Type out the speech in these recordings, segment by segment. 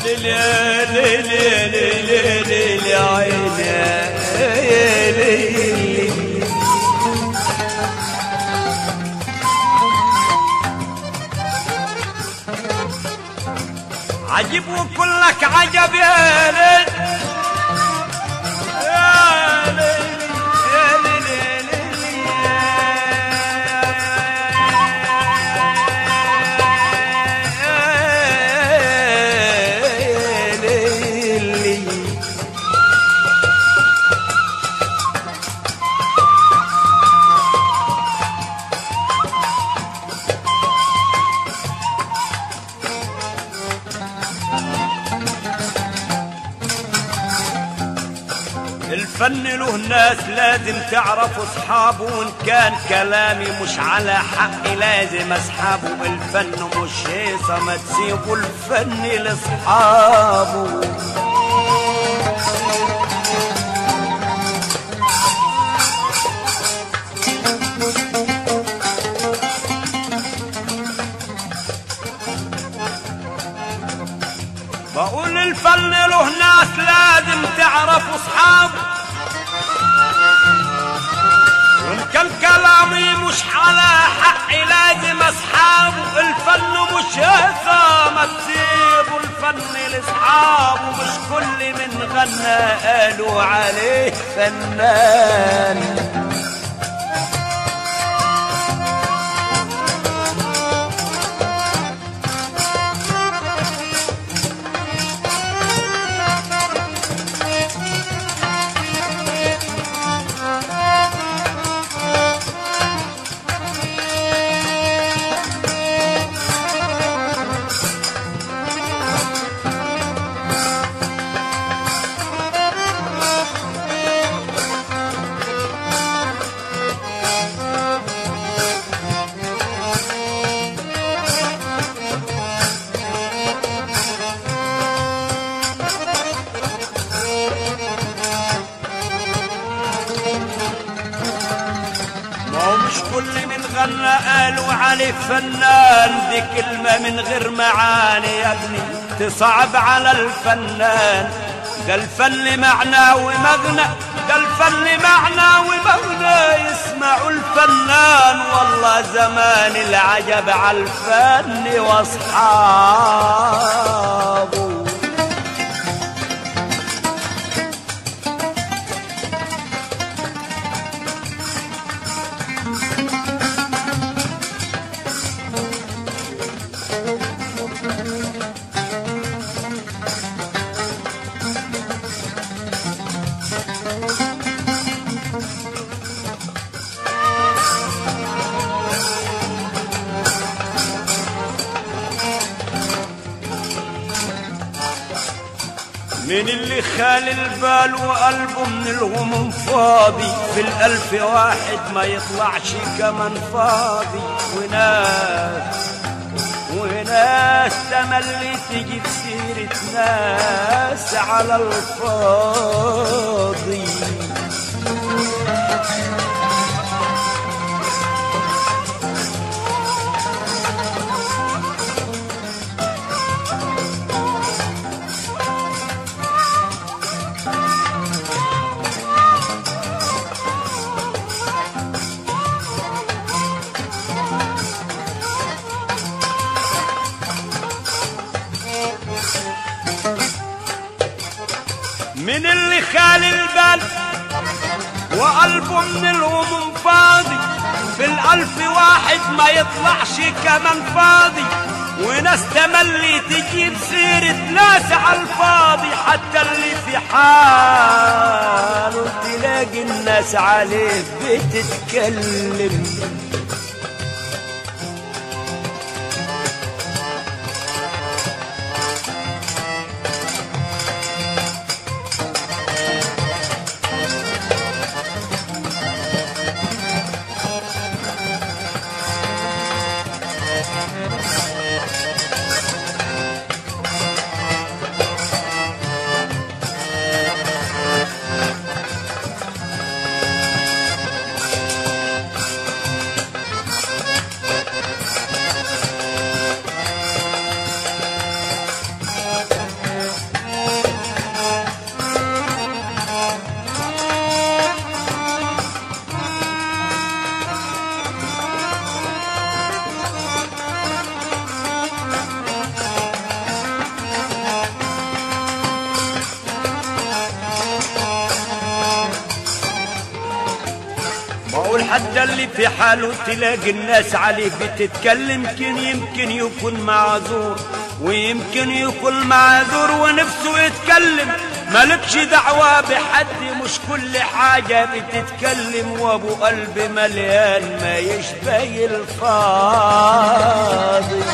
ليل يا ليل يا ليل يا ليل يا عيني يا ليل عجب وكلك عجب يا ليل يا ليل يا ليل يا ليل يا ليل الفن له ناس لازم تعرفوا اصحابه وان كان كلامي مش على حقي لازم اسحبه الفن مش هيصة ما تسيبوا الفن لاصحابه بقول الفن له ناس لازم تعرفوا اصحابه وان كان كلامي مش على حقي لازم اصحابه الفن مش هيصة ما تسيبوا الفن لاصحابه مش كل من غنى قالوا عليه فنان ما هو مش كل من غنى قالوا عليه فنان دي كلمة من غير معاني يا ابني تصعب على الفنان ده الفن معنى ومغنى ده الفن معنى ومغنى يسمعوا الفنان والله زمان العجب على الفن واصحابه من اللي خال البال وقلبه من الهموم فاضي في الألف واحد ما يطلعش كمان فاضي وناس وناس تملي تجيب سيرة ناس على الفاضي من اللي خال البال وقلبه من الهموم فاضي في الألف واحد ما يطلعش كمان فاضي وناس تملي تجيب سيرة ناس على الفاضي حتى اللي في حاله تلاقي الناس عليه بتتكلم حتى اللي في حاله تلاقي الناس عليه بتتكلم يمكن يمكن يكون معذور ويمكن يكون معذور ونفسه يتكلم مالكش دعوة بحد مش كل حاجة بتتكلم وابو قلب مليان ما يشبه الفاضي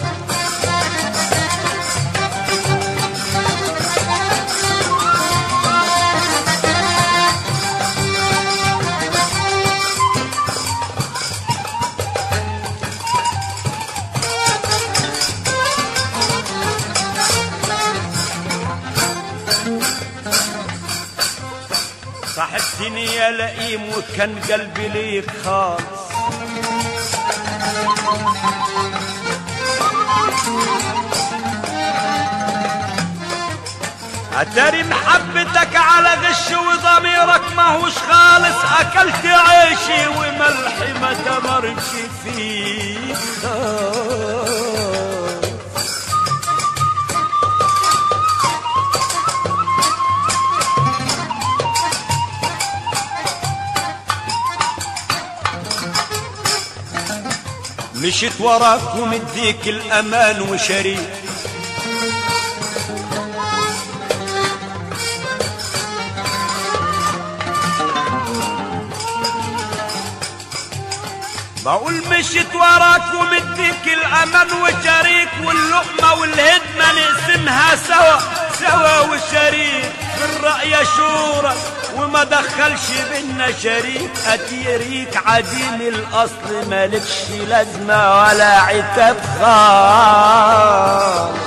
صاحبتني يا لئيم وكان قلبي ليك خالص اتاري محبتك على غش وضميرك ماهوش خالص اكلت عيشي وملحي ما تمرش فيك خالص مشيت وراك ومديك الامان وشريك بقول مشيت وراك ومديك الامان وشريك واللقمه والهدمه نقسمها سوا سوا وشريك في الرأي شورى وما دخلش بينا شريك اتيريك عديم الاصل مالكش لازمه ولا عتاب خالص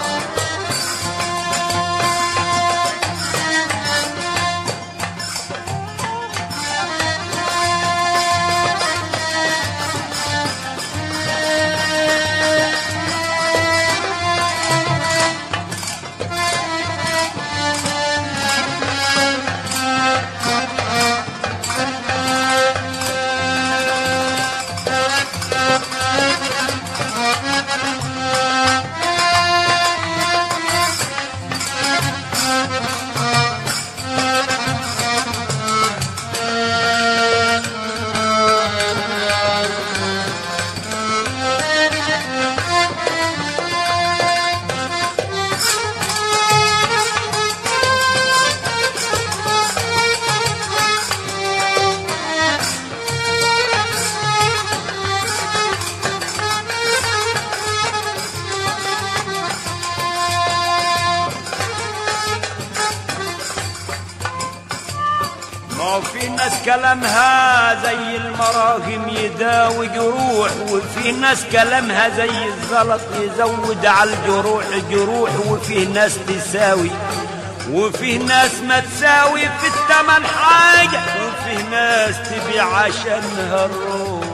ما هو في ناس كلامها زي المراهم يداوي جروح وفي ناس كلامها زي الزلط يزود على الجروح جروح وفي ناس تساوي وفي ناس ما تساوي في التمن حاجة وفي ناس تبيع عشانها الروح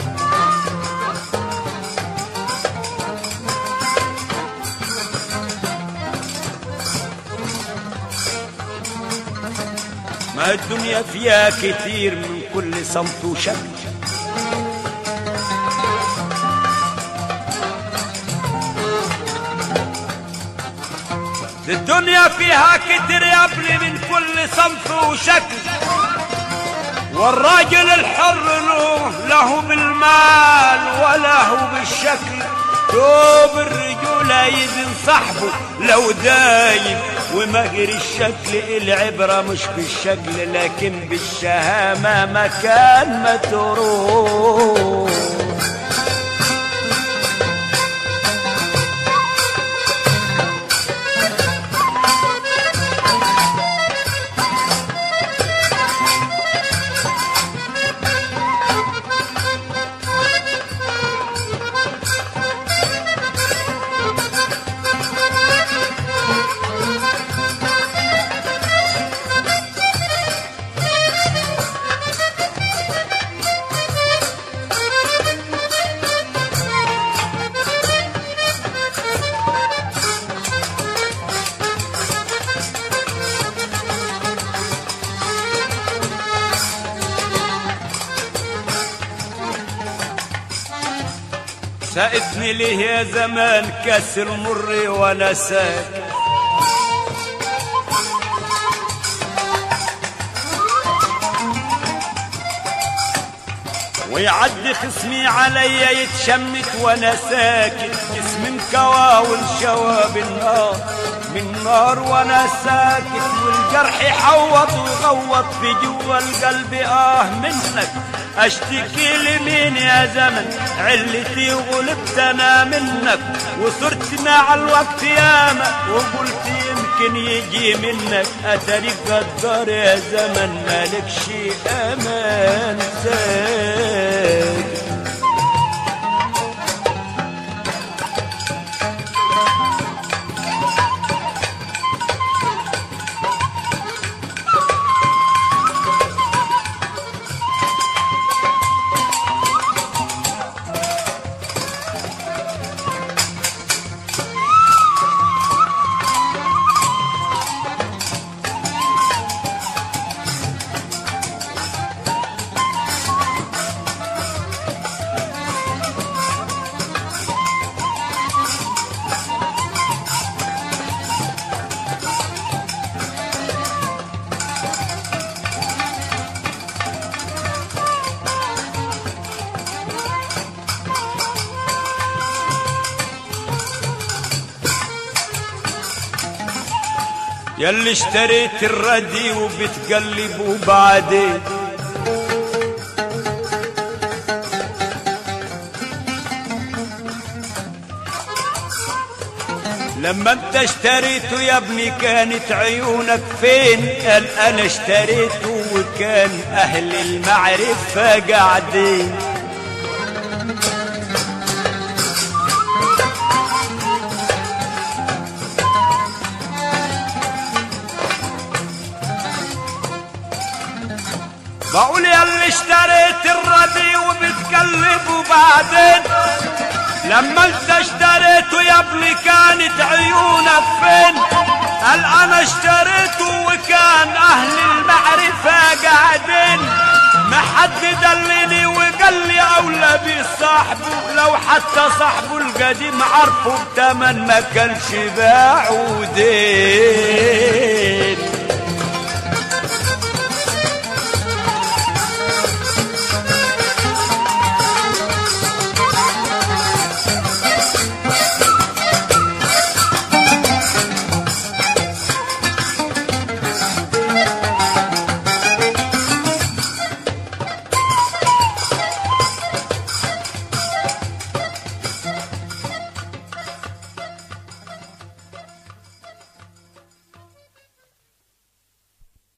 ما الدنيا فيها كتير من كل صمت وشكل الدنيا فيها كتير يا ابني من كل صنف وشكل والراجل الحر له له بالمال وله بالشكل دوب الرجولة يزن صاحبه لو دايم ومهر الشكل العبرة مش بالشكل لكن بالشهامة مكان ما تروح سأدني ليه يا زمان كاس المر وانا ساكت ويعدي خصمي عليا يتشمت وانا ساكت جسم انكوى والشوى بالنار من نار وانا ساكت والجرح يحوط ويغوط في جوا القلب اه منك اشتكي لمين يا زمن علتي وغلبت انا منك وصرت مع الوقت ياما وقلت يمكن يجي منك اتاريك غدار يا زمن مالكش امان ساكت يلي اشتريت الردي وبتقلب وبعدين لما انت اشتريته يا ابني كانت عيونك فين قال انا اشتريته وكان اهل المعرفة قاعدين بقول يا اللي اشتريت الردي وبتقلب وبعدين لما انت اشتريته يا ابني كانت عيونك فين قال انا اشتريته وكان اهل المعرفة قاعدين ما حد دلني وقال لي اولى بصاحبه لو حتى صاحبه القديم عارفه بتمن ما كانش باعه دين